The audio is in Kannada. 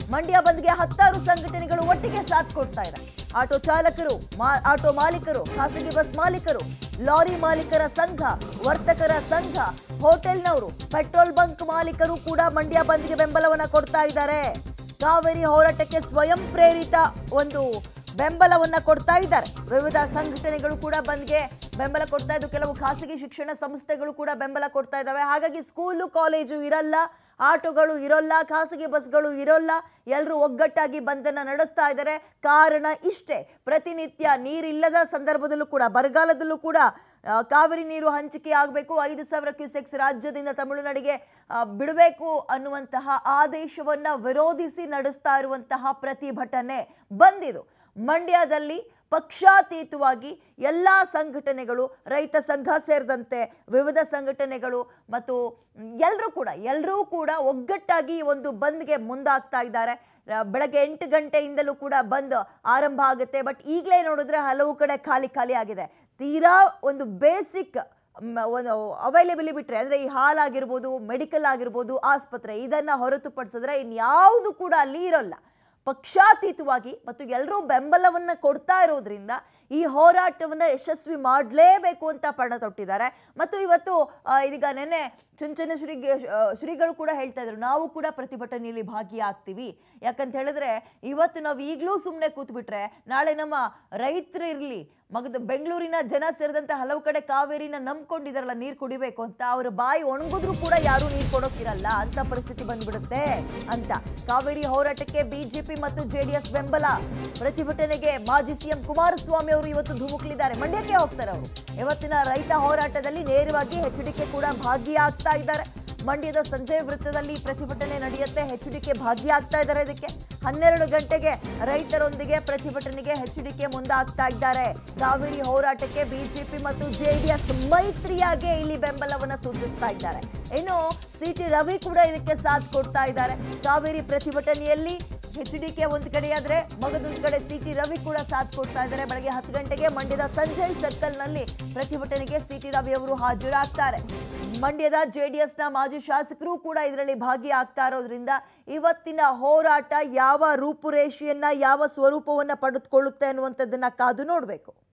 ಮಂಡ್ಯ ಬಂದ್ಗೆ ಹತ್ತಾರು ಸಂಘಟನೆಗಳು ಒಟ್ಟಿಗೆ ಸಾಥ್ ಕೊಡ್ತಾ ಇದೆ ಆಟೋ ಚಾಲಕರು ಮಾ- ಆಟೋ ಮಾಲೀಕರು ಖಾಸಗಿ ಬಸ್ ಮಾಲೀಕರು ಲಾರಿ ಮಾಲೀಕರ ಸಂಘ ವರ್ತಕರ ಸಂಘ ಹೋಟೆಲ್ನವರು ಪೆಟ್ರೋಲ್ ಬಂಕ್ ಮಾಲೀಕರು ಕೂಡ ಮಂಡ್ಯ ಬಂದ್ಗೆ ಬೆಂಬಲವನ್ನ ಕೊಡ್ತಾ ಇದ್ದಾರೆ ಕಾವೇರಿ ಹೋರಾಟಕ್ಕೆ ಸ್ವಯಂ ಪ್ರೇರಿತ ಒಂದು ಬೆಂಬಲವನ್ನ ಕೊಡ್ತಾ ಇದ್ದಾರೆ ವಿವಿಧ ಸಂಘಟನೆಗಳು ಕೂಡ ಬಂದ್ಗೆ ಬೆಂಬಲ ಕೊಡ್ತಾ ಇದ್ದು ಕೆಲವು ಖಾಸಗಿ ಶಿಕ್ಷಣ ಸಂಸ್ಥೆಗಳು ಕೂಡ ಬೆಂಬಲ ಕೊಡ್ತಾ ಇದ್ದಾವೆ ಹಾಗಾಗಿ ಸ್ಕೂಲು ಕಾಲೇಜು ಇರಲ್ಲ ಆಟೋಗಳು ಇರೋಲ್ಲ ಖಾಸಗಿ ಬಸ್ಗಳು ಇರೋಲ್ಲ ಎಲ್ಲರೂ ಒಗ್ಗಟ್ಟಾಗಿ ಬಂದನ್ನ ನಡೆಸ್ತಾ ಇದ್ದಾರೆ ಕಾರಣ ಇಷ್ಟೇ ಪ್ರತಿನಿತ್ಯ ನೀರಿಲ್ಲದ ಸಂದರ್ಭದಲ್ಲೂ ಕೂಡ ಬರಗಾಲದಲ್ಲೂ ಕೂಡ ಆ, ಕಾವೇರಿ ನೀರು ಹಂಚಿಕೆ ಆಗಬೇಕು ಐದು ಸಾವಿರ ಕ್ಯೂಸೆಕ್ಸ್ ರಾಜ್ಯದಿಂದ ತಮಿಳುನಾಡಿಗೆ ಆ, ಬಿಡಬೇಕು ಅನ್ನುವಂತಹ ಆದೇಶವನ್ನ ವಿರೋಧಿಸಿ ನಡೆಸ್ತಾ ಇರುವಂತಹ ಪ್ರತಿಭಟನೆ ಬಂದಿದು ಮಂಡ್ಯದಲ್ಲಿ ಪಕ್ಷಾತೀತವಾಗಿ ಎಲ್ಲ ಸಂಘಟನೆಗಳು ರೈತ ಸಂಘ ಸೇರಿದಂತೆ ವಿವಿಧ ಸಂಘಟನೆಗಳು ಮತ್ತು ಎಲ್ಲರೂ ಕೂಡ ಎಲ್ಲರೂ ಕೂಡ ಒಗ್ಗಟ್ಟಾಗಿ ಈ ಒಂದು ಬಂದ್ಗೆ ಮುಂದಾಗ್ತಾ ಇದ್ದಾರೆ ರ- ಬೆಳಗ್ಗೆ ಎಂಟು ಗಂಟೆಯಿಂದಲೂ ಕೂಡ ಬಂದ್ ಆರಂಭ ಆಗುತ್ತೆ ಬಟ್ ಈಗಲೇ ನೋಡಿದ್ರೆ ಹಲವು ಕಡೆ ಖಾಲಿ ಖಾಲಿ ಆಗಿದೆ ತೀರಾ ಒಂದು ಬೇಸಿಕ್ ಒಂದು ಅವೈಲೇಬಲಿ ಬಿಟ್ಟರೆ ಅಂದರೆ ಈ ಹಾಲ್ ಆಗಿರ್ಬೋದು ಮೆಡಿಕಲ್ ಆಗಿರ್ಬೋದು ಆಸ್ಪತ್ರೆ ಇದನ್ನು ಹೊರತುಪಡಿಸಿದ್ರೆ ಇನ್ಯಾವುದು ಕೂಡ ಅಲ್ಲಿ ಇರೋಲ್ಲ ಪಕ್ಷಾತೀತವಾಗಿ ಮತ್ತು ಎಲ್ಲರೂ ಬೆಂಬಲವನ್ನು ಕೊಡ್ತಾ ಇರೋದ್ರಿಂದ ಈ ಹೋರಾಟವನ್ನು ಯಶಸ್ವಿ ಮಾಡಲೇಬೇಕು ಅಂತ ಪಣ ತೊಟ್ಟಿದ್ದಾರೆ ಮತ್ತು ಇವತ್ತು ಆ, ಇದೀಗ ನೆನ್ನೆ ಚುಂಚನ ಶ್ರೀಗೆ ಆ, ಶ್ರೀಗಳು ಕೂಡ ಹೇಳ್ತಾ ಇದ್ರು ನಾವು ಕೂಡ ಪ್ರತಿಭಟನೆಯಲ್ಲಿ ಭಾಗಿಯಾಗ್ತೀವಿ ಯಾಕಂತ ಹೇಳಿದ್ರೆ ಇವತ್ತು ನಾವು ಈಗಲೂ ಸುಮ್ಮನೆ ಕೂತ್ಬಿಟ್ರೆ ನಾಳೆ ನಮ್ಮ ರೈತರು ಇರಲಿ ಮಗದ ಬೆಂಗಳೂರಿನ ಜನ ಸೇರಿದಂತೆ ಹಲವು ಕಡೆ ಕಾವೇರಿನ ನಂಬ್ಕೊಂಡಿದಾರಲ್ಲ ನೀರು ಕುಡಿಬೇಕು ಅಂತ ಅವ್ರ ಬಾಯಿ ಒಣಗಿದ್ರು ಕೂಡ ಯಾರು ನೀರು ಕೊಡೋಕ್ಕಿರಲ್ಲ ಅಂತ ಪರಿಸ್ಥಿತಿ ಬಂದ್ಬಿಡುತ್ತೆ ಅಂತ ಕಾವೇರಿ ಹೋರಾಟಕ್ಕೆ ಬಿಜೆಪಿ ಮತ್ತು ಜೆಡಿಎಸ್ ಬೆಂಬಲ ಪ್ರತಿಭಟನೆಗೆ ಮಾಜಿ ಸಿಎಂ ಕುಮಾರಸ್ವಾಮಿ ಅವರು ಇವತ್ತು ಧುಮುಕ್ಲಿದ್ದಾರೆ ಮಂಡ್ಯಕ್ಕೆ ಹೋಗ್ತಾರೆ ಅವರು ಇವತ್ತಿನ ರೈತ ಹೋರಾಟದಲ್ಲಿ ನೇರವಾಗಿ ಎಚ್ ಕೂಡ ಭಾಗಿಯಾಗ್ತಾ ಇದ್ದಾರೆ ಮಂಡ್ಯದ ಸಂಜಯ್ ವೃತ್ತದಲ್ಲಿ ಪ್ರತಿಭಟನೆ ನಡೆಯುತ್ತೆ ಎಚ್ ಡಿಕೆ ಭಾಗಿಯಾಗ್ತಾ ಇದ್ದಾರೆ ಇದಕ್ಕೆ ಹನ್ನೆರಡು ಗಂಟೆಗೆ ರೈತರೊಂದಿಗೆ ಪ್ರತಿಭಟನೆಗೆ ಎಚ್ ಡಿಕೆ ಮುಂದಾಗ್ತಾ ಇದ್ದಾರೆ ಕಾವೇರಿ ಹೋರಾಟಕ್ಕೆ ಬಿಜೆಪಿ ಮತ್ತು ಜೆಡಿಎಸ್ ಮೈತ್ರಿಯಾಗೆ ಇಲ್ಲಿ ಬೆಂಬಲವನ್ನ ಸೂಚಿಸ್ತಾ ಇದ್ದಾರೆ ಇನ್ನು ಸಿ ಟಿ ರವಿ ಕೂಡ ಇದಕ್ಕೆ ಸಾಥ್ ಕೊಡ್ತಾ ಇದ್ದಾರೆ ಕಾವೇರಿ ಪ್ರತಿಭಟನೆಯಲ್ಲಿ ಎಚ್ ಡಿ ಕೆ ಒಂದು ಕಡೆಯಾದ್ರೆ ಮಗದೊಂದು ಕಡೆ ಸಿ ಟಿ ರವಿ ಕೂಡ ಸಾಥ್ ಕೊಡ್ತಾ ಇದ್ದಾರೆ ಬೆಳಗ್ಗೆ ಹತ್ತು ಗಂಟೆಗೆ ಮಂಡ್ಯದ ಸಂಜಯ್ ಸರ್ಕಲ್ನಲ್ಲಿ ಪ್ರತಿಭಟನೆಗೆ ಸಿ ಟಿ ರವಿ ಅವರು ಹಾಜರಾಗ್ತಾರೆ ಮಂಡ್ಯದ ಜೆಡಿಎಸ್ನ ಮಾಜಿ ಶಾಸಕರು ಕೂಡ ಇದರಲ್ಲಿ ಭಾಗಿಯಾಗ್ತಾ ಇರೋದ್ರಿಂದ ಇವತ್ತಿನ ಹೋರಾಟ ಯಾವ ರೂಪುರೇಷೆಯನ್ನ ಯಾವ ಸ್ವರೂಪವನ್ನ ಪಡೆದುಕೊಳ್ಳುತ್ತೆ ಅನ್ನುವಂಥದ್ದನ್ನ ಕಾದು ನೋಡಬೇಕು